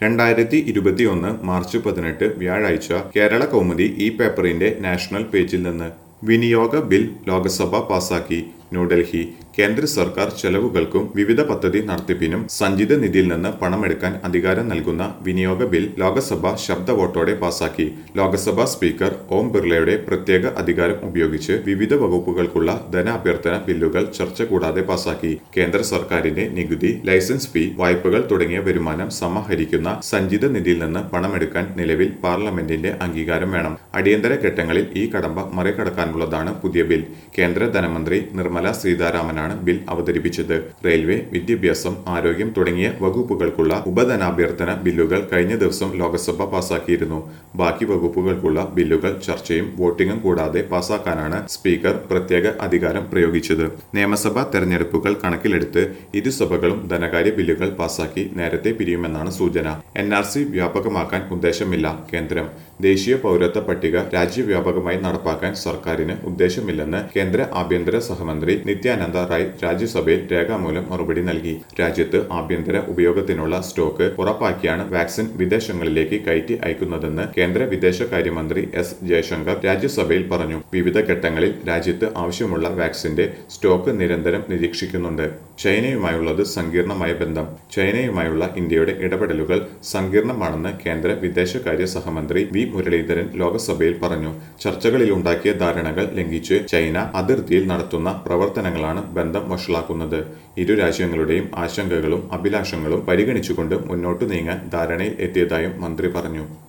രണ്ടായിരത്തി ഇരുപത്തിയൊന്ന് മാർച്ച് പതിനെട്ട് വ്യാഴാഴ്ച കേരള കൗമുദി ഈ പേപ്പറിന്റെ നാഷണൽ പേജിൽ നിന്ന് വിനിയോഗ ബിൽ ലോക്സഭ പാസാക്കി ന്യൂഡൽഹി കേന്ദ്ര സർക്കാർ ചെലവുകൾക്കും വിവിധ പദ്ധതി നടത്തിപ്പിനും സഞ്ചിത നിധിയിൽ നിന്ന് പണമെടുക്കാൻ അധികാരം നൽകുന്ന വിനിയോഗ ബിൽ ലോക്സഭ ശബ്ദ വോട്ടോടെ പാസാക്കി ലോക്സഭാ സ്പീക്കർ ഓം ബിർളയുടെ പ്രത്യേക അധികാരം ഉപയോഗിച്ച് വിവിധ വകുപ്പുകൾക്കുള്ള ധനാഭ്യർത്ഥന ബില്ലുകൾ ചർച്ച കൂടാതെ പാസാക്കി കേന്ദ്ര സർക്കാരിന്റെ നികുതി ലൈസൻസ് ഫീ വായ്പകൾ തുടങ്ങിയ വരുമാനം സമാഹരിക്കുന്ന സഞ്ചിത നിധിയിൽ നിന്ന് പണമെടുക്കാൻ നിലവിൽ പാർലമെന്റിന്റെ അംഗീകാരം വേണം അടിയന്തര ഘട്ടങ്ങളിൽ ഈ കടമ്പ മറികടക്കാനുള്ളതാണ് പുതിയ ബിൽ കേന്ദ്ര ധനമന്ത്രി നിർമ്മല സീതാരാമനാണ് ബിൽ അവതരിപ്പിച്ചത് റെയിൽവേ വിദ്യാഭ്യാസം ആരോഗ്യം തുടങ്ങിയ വകുപ്പുകൾക്കുള്ള ഉപധനാഭ്യർത്ഥന ബില്ലുകൾ കഴിഞ്ഞ ദിവസം ലോക്സഭ പാസാക്കിയിരുന്നു ബാക്കി വകുപ്പുകൾക്കുള്ള ബില്ലുകൾ ചർച്ചയും വോട്ടിംഗും കൂടാതെ പാസാക്കാനാണ് സ്പീക്കർ പ്രത്യേക അധികാരം പ്രയോഗിച്ചത് നിയമസഭാ തെരഞ്ഞെടുപ്പുകൾ കണക്കിലെടുത്ത് ഇരുസഭകളും ധനകാര്യ ബില്ലുകൾ പാസാക്കി നേരത്തെ പിരിയുമെന്നാണ് സൂചന എൻ ആർ സി വ്യാപകമാക്കാൻ ഉദ്ദേശമില്ല കേന്ദ്രം ദേശീയ പൗരത്വ പട്ടിക രാജ്യവ്യാപകമായി നടപ്പാക്കാൻ സർക്കാരിന് ഉദ്ദേശമില്ലെന്ന് കേന്ദ്ര ആഭ്യന്തര സഹമന്ത്രി നിത്യാനന്ദ റായ് രാജ്യസഭയിൽ രേഖാമൂലം മറുപടി നൽകി രാജ്യത്ത് ആഭ്യന്തര ഉപയോഗത്തിനുള്ള സ്റ്റോക്ക് ഉറപ്പാക്കിയാണ് വാക്സിൻ വിദേശങ്ങളിലേക്ക് കയറ്റി അയക്കുന്നതെന്ന് കേന്ദ്ര വിദേശകാര്യമന്ത്രി എസ് ജയശങ്കർ രാജ്യസഭയിൽ പറഞ്ഞു വിവിധ ഘട്ടങ്ങളിൽ രാജ്യത്ത് ആവശ്യമുള്ള വാക്സിന്റെ സ്റ്റോക്ക് നിരന്തരം നിരീക്ഷിക്കുന്നുണ്ട് ചൈനയുമായുള്ളത് സങ്കീർണമായ ബന്ധം ചൈനയുമായുള്ള ഇന്ത്യയുടെ ഇടപെടലുകൾ സങ്കീർണമാണെന്ന് കേന്ദ്ര വിദേശകാര്യ സഹമന്ത്രി വി മുരളീധരൻ ലോക്സഭയിൽ പറഞ്ഞു ചർച്ചകളിലുണ്ടാക്കിയ ധാരണകൾ ലംഘിച്ച് ചൈന അതിർത്തിയിൽ നടത്തുന്ന പ്രവർത്തനങ്ങളാണ് ബന്ധം വഷളാക്കുന്നത് ഇരു രാജ്യങ്ങളുടെയും ആശങ്കകളും അഭിലാഷങ്ങളും പരിഗണിച്ചുകൊണ്ട് മുന്നോട്ടു നീങ്ങാൻ ധാരണയിൽ എത്തിയതായും മന്ത്രി പറഞ്ഞു